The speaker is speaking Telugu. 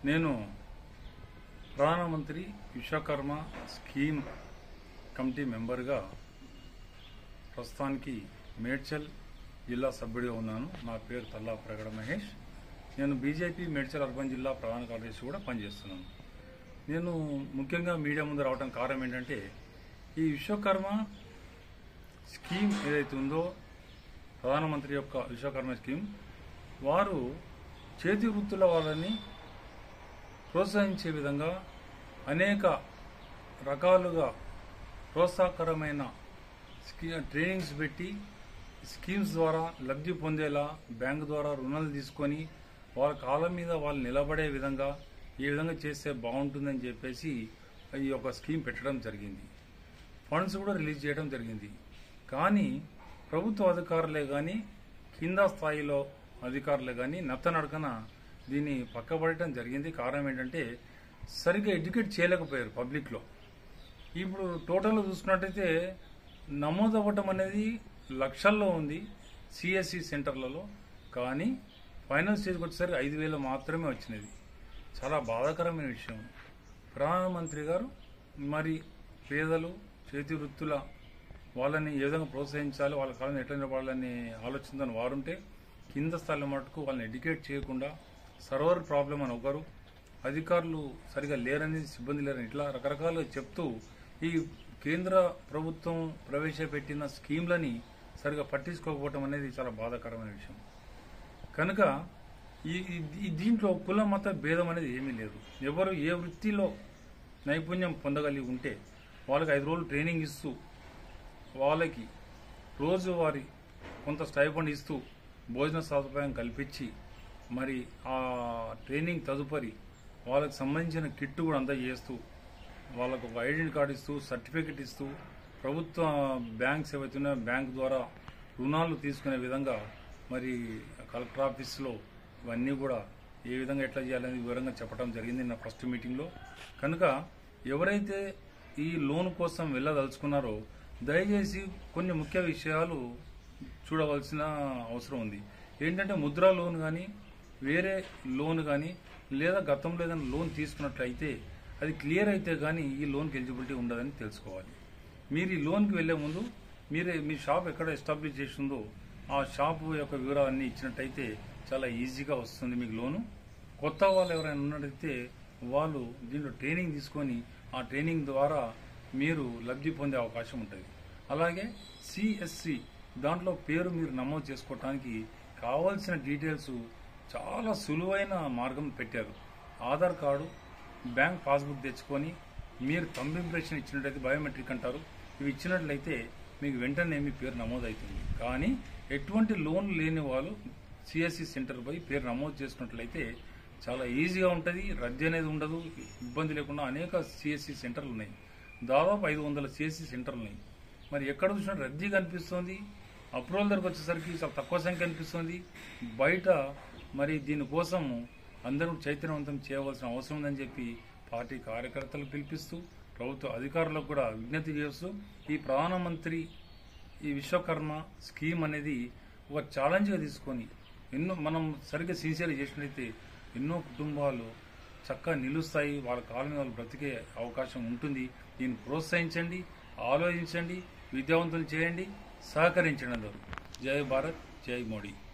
నేను ప్రధానమంత్రి విశ్వకర్మ స్కీమ్ కమిటీ మెంబర్గా ప్రస్తుతానికి మేడ్చల్ జిల్లా సభ్యుడిగా ఉన్నాను నా పేరు తల్లా ప్రగడ మహేష్ నేను బీజేపీ మేడ్చల్ అర్బన్ జిల్లా ప్రధాన కార్యదర్శి కూడా పనిచేస్తున్నాను నేను ముఖ్యంగా మీడియా ముందు రావడం కారణం ఏంటంటే ఈ విశ్వకర్మ స్కీమ్ ఏదైతే ఉందో ప్రధానమంత్రి యొక్క విశ్వకర్మ స్కీమ్ వారు చేతి వృత్తుల వాళ్ళని ప్రోత్సహించే విధంగా అనేక రకాలుగా ప్రోత్సాహకరమైన స్కీ ట్రైనింగ్స్ పెట్టి స్కీమ్స్ ద్వారా లబ్ధి పొందేలా బ్యాంకు ద్వారా రుణాలు తీసుకొని వాళ్ళ కాలం మీద వాళ్ళు నిలబడే విధంగా ఏ విధంగా చేస్తే బాగుంటుందని చెప్పేసి ఈ యొక్క స్కీమ్ పెట్టడం జరిగింది ఫండ్స్ కూడా రిలీజ్ చేయడం జరిగింది కానీ ప్రభుత్వ అధికారులే కానీ కింద స్థాయిలో అధికారులే కానీ నత్తనడకన దీన్ని పక్కబడటం జరిగింది కారణం ఏంటంటే సరిగ్గా ఎడ్యుకేట్ చేయలేకపోయారు పబ్లిక్లో ఇప్పుడు టోటల్గా చూసుకున్నట్టయితే నమోదవ్వటం అనేది లక్షల్లో ఉంది సిఎస్సి సెంటర్లలో కానీ ఫైనల్ స్టేజ్కి వచ్చేసరికి ఐదు వేలు మాత్రమే వచ్చినది చాలా బాధాకరమైన విషయం ప్రధానమంత్రి గారు మరి పేదలు చేతి వృత్తుల వాళ్ళని ఏ విధంగా ప్రోత్సహించాలి వాళ్ళ కాలం ఎట్లా నిలబడాలని ఆలోచిందని వారుంటే కింద స్థాయి మటుకు వాళ్ళని ఎడ్యుకేట్ చేయకుండా సర్వర్ ప్రాబ్లం అని ఒకరు అధికారులు సరిగా లేరని సిబ్బంది లేరని ఇట్లా రకరకాలుగా చెప్తూ ఈ కేంద్ర ప్రభుత్వం ప్రవేశపెట్టిన స్కీమ్లని సరిగా పట్టించుకోకపోవటం అనేది చాలా బాధాకరమైన విషయం కనుక ఈ ఈ- ఈ దీంట్లో కుల మత భేదం అనేది ఏమీ లేదు ఎవరు ఏ వృత్తిలో నైపుణ్యం పొందగలిగి ఉంటే వాళ్ళకి ఐదు రోజులు ట్రైనింగ్ ఇస్తూ వాళ్ళకి రోజువారీ కొంత స్టైఫండ్ ఇస్తూ భోజన సదుపాయం కల్పించి మరి ఆ ట్రైనింగ్ తదుపరి వాళ్ళకి సంబంధించిన కిట్ కూడా అందజేస్తూ వాళ్ళకు ఒక ఐడెంటి కార్డు ఇస్తూ సర్టిఫికెట్ ఇస్తూ ప్రభుత్వ బ్యాంక్స్ ఏవైతే ఉన్నాయో బ్యాంక్ ద్వారా రుణాలు తీసుకునే విధంగా మరి కలెక్టర్ ఆఫీస్లో ఇవన్నీ కూడా ఏ విధంగా ఎట్లా చేయాలని వివరంగా చెప్పడం జరిగింది నా ఫస్ట్ మీటింగ్లో కనుక ఎవరైతే ఈ లోన్ కోసం వెళ్ళదలుచుకున్నారో దయచేసి కొన్ని ముఖ్య విషయాలు చూడవలసిన అవసరం ఉంది ఏంటంటే ముద్రా లోన్ కానీ వేరే లోన్ కానీ లేదా గతంలో ఏదైనా లోన్ తీసుకున్నట్లయితే అది క్లియర్ అయితే కానీ ఈ లోన్కి ఎలిజిబిలిటీ ఉండదని తెలుసుకోవాలి మీరు ఈ లోన్కి వెళ్లే ముందు మీరే మీ షాప్ ఎక్కడ ఎస్టాబ్లిష్ చేసిందో ఆ షాప్ యొక్క వివరాలన్నీ ఇచ్చినట్టయితే చాలా ఈజీగా వస్తుంది మీకు లోను కొత్త వాళ్ళు ఎవరైనా ఉన్నట్టయితే వాళ్ళు దీంట్లో ట్రైనింగ్ తీసుకొని ఆ ట్రైనింగ్ ద్వారా మీరు లబ్ధి పొందే అవకాశం ఉంటుంది అలాగే సిఎస్సి దాంట్లో పేరు మీరు నమోదు చేసుకోవడానికి కావాల్సిన డీటెయిల్స్ చాలా సులువైన మార్గం పెట్టారు ఆధార్ కార్డు బ్యాంక్ పాస్బుక్ తెచ్చుకొని మీరు థంబ్ ఇంప్రెషన్ ఇచ్చినట్లయితే బయోమెట్రిక్ అంటారు ఇవి ఇచ్చినట్లయితే మీకు వెంటనే మీ పేరు నమోదు అవుతుంది కానీ ఎటువంటి లోన్ లేని వాళ్ళు సిఎస్సి సెంటర్ పోయి పేరు నమోదు చేసుకున్నట్లయితే చాలా ఈజీగా ఉంటుంది రద్దీ అనేది ఉండదు ఇబ్బంది లేకుండా అనేక సిఎస్సి సెంటర్లు ఉన్నాయి దాదాపు ఐదు వందల సిఎస్సి సెంటర్లు ఉన్నాయి మరి ఎక్కడ చూసినా రద్దీ కనిపిస్తుంది అప్రూవల్ దగ్గరకు వచ్చేసరికి చాలా తక్కువ సంఖ్య కనిపిస్తుంది బయట మరి దీనికోసం అందరూ చైతన్యవంతం చేయవలసిన అవసరం ఉందని చెప్పి పార్టీ కార్యకర్తలు పిలిపిస్తూ ప్రభుత్వ అధికారులకు కూడా విజ్ఞప్తి చేస్తూ ఈ ప్రధానమంత్రి ఈ విశ్వకర్మ స్కీమ్ అనేది ఒక ఛాలెంజ్గా తీసుకొని ఎన్నో మనం సరిగ్గా సిన్సియర్ చేసినట్లయితే ఎన్నో కుటుంబాలు చక్కగా నిలుస్తాయి వాళ్ళ కాలం వాళ్ళు బ్రతికే అవకాశం ఉంటుంది దీన్ని ప్రోత్సహించండి ఆలోచించండి విద్యావంతులు చేయండి సహకరించండి అందరూ జై భారత్ జై మోడీ